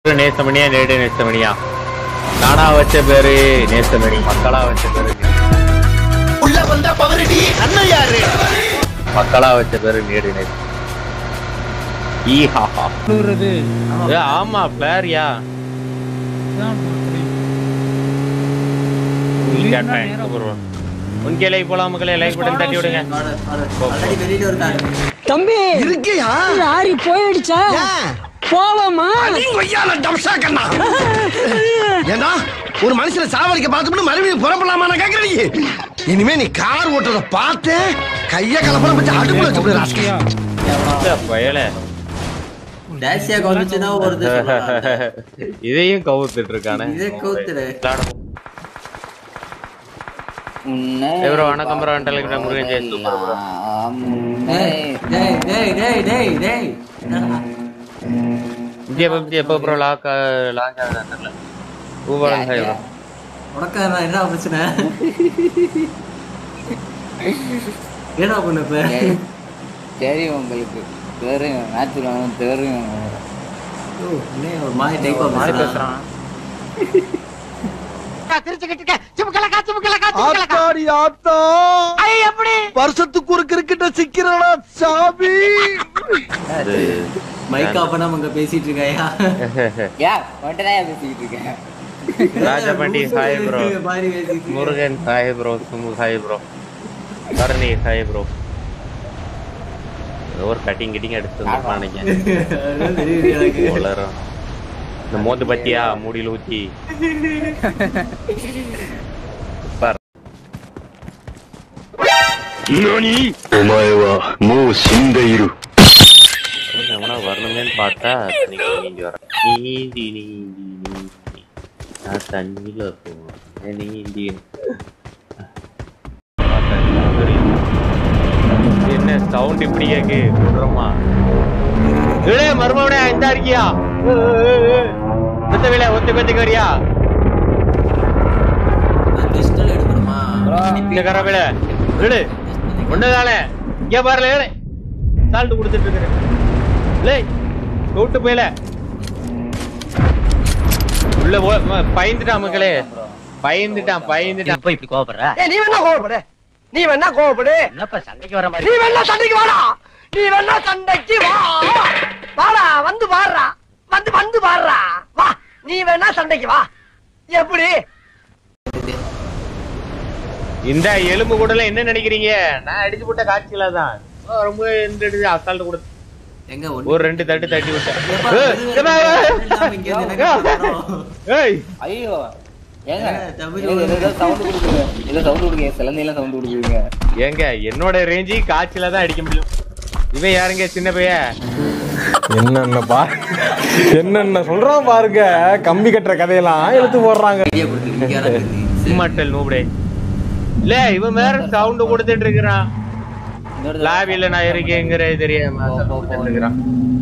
நேசமணியா நேடு நேசமணியா நானா வச்ச பேரு நேசமணி மக்களா வச்ச பேரு உள்ள வந்தா பவரடி அண்ணன் யாரு மக்களா வச்ச பேரு நேடு நேச ஈஹாஹா விழுறது ஏ, ஆமா பிளேரியா உன்கே லைக் போலாம் மக்களே லைக் பட்டன் தட்டி விடுங்க தம்பி இருக்கியா லாரி போயிடுச்சா போவோமா கொய்யால டம்சா கண்ணா ஏண்டா ஒரு மனுஷனை சாவடிக்க பார்த்துட்டு மறுபடியும் புறப்படலாமா நான் கேக்குறேன் நீ இனிமே நீ கார் ஓட்டுறத பார்த்து கைய கலப்பட வச்சு அடுப்புல வச்சு விடு ராஸ்கல். பயல டேசியா கவுந்துச்சுன்னா ஒரு இது சொல்லலாம். இதையும் கவுத்துட்டு இருக்கானே இதே கவுத்துடு. ஏய் bro, வணக்கம் bro, டெலிகிராம் முருகன் ஜெய் சூப்பர் bro. டேய், டேய், டேய், டேய், டேய், டேய். என்னடா? இந்தியா பப்ஜி எப்போ ப்ரோ லாக் லாக் ஆகுது தெரியல ஊபர் ஹாய் ப்ரோ உனக்கு என்ன- என்ன பிரச்சனை ஏடா பண்ண இப்ப தெரியும் உங்களுக்கு தெரியும் மேட்ச் தெரியும் ஓ, என்ன ஒரு மாதிரி டைப்பா மாறி பேசுறான் பேசுறான் ஆத்தாடி ஆத்தா வருஷத்துக்கு ஒரு கிரிக்கெட்ட சிக்கிறடா சாமி அது மைக் ஆஃப் பண்ணாம அங்க பேசிட்டு இருக்காயா யா மட்டும்தான் பேசிக்கிட்டு இருக்கேன் ராஜபாண்டி ஹாய் ப்ரோ மாதிரி பேசிட்டு இருக்க. முருகன் ஹாய் ப்ரோ சுமு ஹாய் ப்ரோ கருணி ஹாய் ப்ரோ ஏதோ ஒரு கட்டிங் கிட்டிங் எடுத்து வந்துருப்பான் நினைக்கிறேன் அதான் தெரியுது எனக்கு. வளரும் இந்த மோந்து பத்தியா மூடியில ஊத்தி சூப்பர் 何お前はもう死んでいる。 எவனா வரணுமேன்னு பார்த்தா தண்ணிக்கு நீந்தி வர நீந்தி நீந்தி நீந்தி நான் தண்ணியில போவேன் நீந்தி என்ன சவுண்ட் இப்படி கேக்கு சொல்றோமா இளே மருமவனே இந்த இருக்கியா ஒத்த வேலை ஒத்த பேத்துக்கு வரியா நான் pistol எடுக்கணுமா? இந்த கர வேலை விடு ஒண்ணுதானே இங்க பாருல ஏழை சால்ட் கொடுத்துட்டு இருக்கிறேன் லே கூட்டு போயில உள்ள போ ம, பயந்துட்டான் மக்களே பயந்துட்டான் பயந்துட்டான் போய் இப்படி கோவப்படுற ஏய், நீ வேணா கோவப்படு நீ வேணா கோவப்படு என்னப்பா சண்டைக்கு வர நீ வேணா சண்டைக்கு வாடா நீ வேணா சண்டைக்கு வா வாடா வந்து பாடுறா வந்து வந்து பாடுறா வா நீ வேணா சண்டைக்கு வா எப்படி இந்த எலும்பு கூடல என்ன நினைக்கிறீங்க நான் அடிச்சு போட்ட காட்சியில தான் ரொம்ப இந்த அசால்ட் கொடுத்து எங்க ஒண்ணு- ஒரு ரெண்டு தட்டு தட்டி எப்பா, விட்டேன் ஏய், விருது ஏய், இல்லாம இங்க இருந்து எனக்கு வரோம். ஏய் ஐயோ ஏங்க ஏ, தமிழ் ஏதோ- ஏதோ சவுண்ட் கொடுக்குங்க ஏதோ சவுண்ட் கொடுங்க சிலந்தையெல்லாம் சவுண்ட் கொடுக்குறீங்க ஏங்க என்னோட ரேஞ்சி காய்ச்சல தான் அடிக்க முடியும் இவன் யாருங்க சின்ன பையன் என்னென்ன பா என்னென்ன சொல்றான் பாருங்க கம்பி கட்டுற கதையெல்லாம் எடுத்து போடுறாங்க ஐடியா கொடுத்து இங்க யாராவது இருந்து. சும்மாட்டல் நூபடே இல்ல இவன் வேற சவுண்ட் கொடுத்துட்டு இருக்கிறான் இன்னொரு லாபில நான் இருக்கேங்கிற தெரியாம sound கொடுத்துட்டு இருக்கிறான்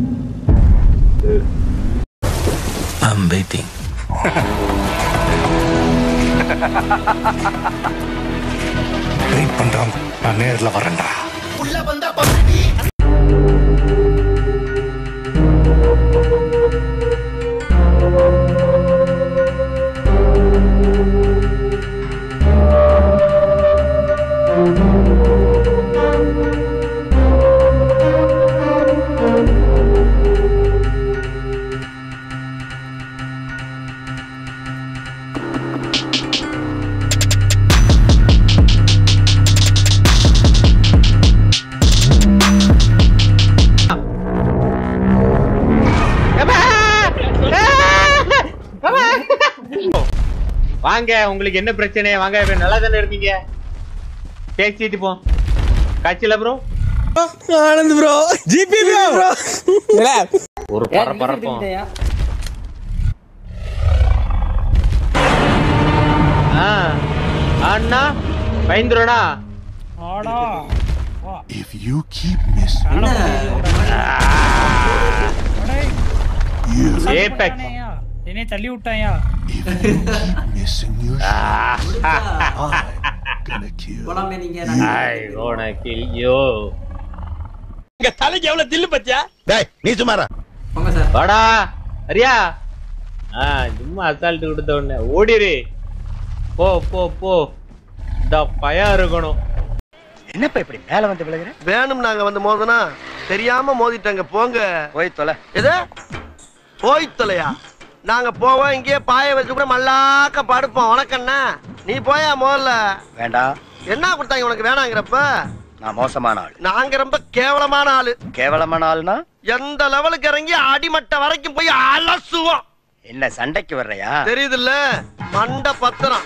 I'm waiting. வெயிட் பண்றான் நான் நேர்ல வரேன்டா உள்ள வந்தா பவரடி வாங்க உங்களுக்கு என்ன பிரச்சனை வாங்க இப்ப நல்லா தானே இருக்கீங்க பேசிட்டு போ காய்ச்சல bro Anand bro GB bro ஒரு ஏன் பர பரப்போம் நின்னுக்கிட்டீங்க? ஆ அண்ணா பயந்துருடா ஆடா If you keep missing, என்ன? you ஏபெக்ஸ் என்னைய தள்ளி விட்டாயா if you keep missing your shot, I'm gonna kill. போலாமே நீங்க ஐ கோனா கில் யூ டேய் நீ சுமாரா போங்க சார் வாடா அரியா ஆ சும்மா அசால்ட்டு கொடுத்த உடனே ஓடிரு போ போ போ இந்த பயம் இருக்கணும் என்னப்பா இப்படி மேல வந்து விழுகிற வேணும் நாங்க வந்து மோதனா தெரியாம மோதிட்டாங்க போங்க போய் தொலை எது போய் தொலையா நாங்க போவோம் இங்கேயே பாய வச்சு கூட மல்லாக்க படுப்போம் உனக்கண்ணா நீ போயா முதல்ல வேண்டாம் என்ன கொடுத்தாங்க உனக்கு வேணாங்கிறப்ப நான் மோசமான ஆள் நாங்க ரொம்ப கேவலமான ஆளு கேவலமான ஆள்னா எந்த லெவலுக்கு இறங்கி அடிமட்ட வரைக்கும் போய் அலசுவோம் என்ன சண்டைக்கு வர்றையா தெரியுதுல்ல மண்ட பத்திரம்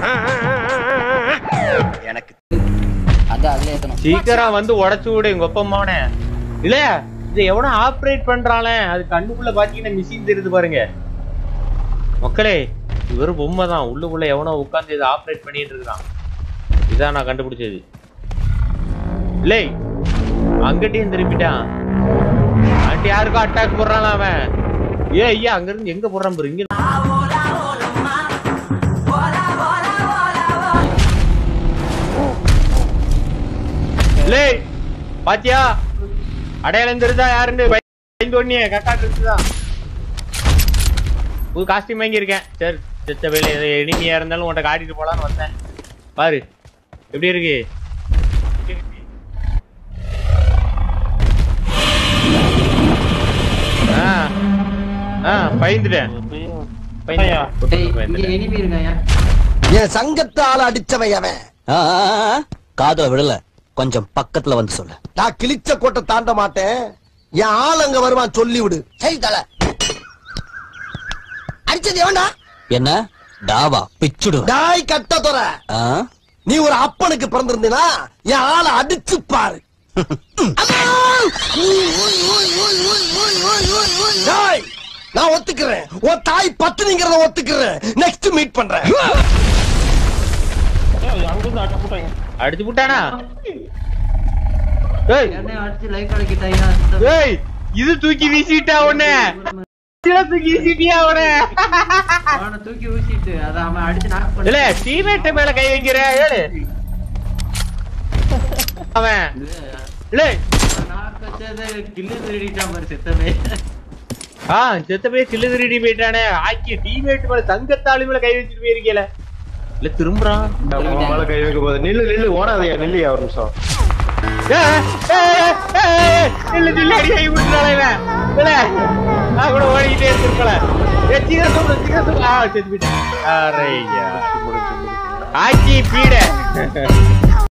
எனக்கு அது அதுல ஏத்தணும் சீக்கிரம் வந்து உடைச்சு விடு எங்க ஒப்பமாவனே இல்ல இது எவனோ ஆப்ரேட் பண்றானே அது கண்ணுக்குள்ள பாத்தீங்கன்னா மிஷின் தெரியுது பாருங்க மக்களே இவரு பொம்மை தான் உள்ளுக்குள்ள எவனோ உட்கார்ந்து இதை ஆப்ரேட் பண்ணிட்டு இருக்கான் இதான் நான் கண்டுபிடிச்சது இல்லை அங்கிட்டையும் திரும்பிட்டான் அண்ட் யாருக்கும் அட்டாக் போடுறான் அவன் ஏ ஐயா அங்க இருந்து எங்க போடுறான் பாரு இங்க லே பாத்தியா அடையாளம் தெரிஞ்சா யாருன்னு பயந்து ஒண்ணியே கரெக்டா தெரிஞ்சுதான் புது காஸ்டியூம் வாங்கியிருக்கேன் சரி செத்த வேலை எது எளிமையா இருந்தாலும் உன்ட்ட காட்டிட்டு போலான்னு வந்தேன் பாரு எப்படி இருக்கு ஆ ஆ பயந்துட்டேன் பயந்துட்டேன். டேய் இங்க பயந்துட்டேன் எனிமி இருக்காயா என் சங்கத்தால அடிச்சவன் அவன் காதல விடல கொஞ்சம் பக்கத்துல வந்து சொல்லு நான் கிழிச்ச கோட்டை தாண்ட மாட்டேன் என் ஆள் அங்க வருவான் சொல்லி விடு சரி தல அடிச்சது எவன்டா என்ன டாவா பிச்சுடு டாய் கட்ட தொற நீ ஒரு அப்பனுக்கு பிறந்திருந்தீனா என் ஆளை அடிச்சு பாரு அம்மா! டேய், நான் ஒத்துக்கிறேன் உன் தாய் பத்துனிங்கிறத ஒத்துக்கிறேன் நெக்ஸ்ட் மீட் பண்றேன் அடிச்சு விட்டானா ஏய் என்ன அடிச்சு லைஃப் அடிக்கிட்டாயா ஏய் இது தூக்கி வீசிட்டா உன்னை இதை தூக்கி வீசிட்டியா உன்னை அவனை தூக்கி ஊசிட்டு அத அவன் அடிச்சு நாக் இல்ல பண்ணி டீமேட் மேல கை வைக்கிற ஏழு அவன் இல்ல நாக் வச்சது கில்லு திருடிட்டான் பாரு செத்தவே ஆ செத்த போய் கில்லு திருடி போயிட்டானே ஆக்கி டீமேட் மேல தங்கத்தாளி மேல கை வச்சுட்டு போயிருக்கல இல்ல திரும்புறான் மேல கை வைக்க போகுது நில்லு நில்லு ஓடாதையா நில்லையா ஒரு நிமிஷம் ஏய், ஏய், ஏய், ஏய், நில்லு நில்லு அடி கை விட்டுறாளே இவன் இல்ல நான் கூட ஓடிக்கிட்டே இருந்திருக்கல ஏ சீக்கிரம் சொல்லு சீக்கிரம் சொல்லு ஆ செத்து போயிட்டேன் அரையா ஆக்கி பீட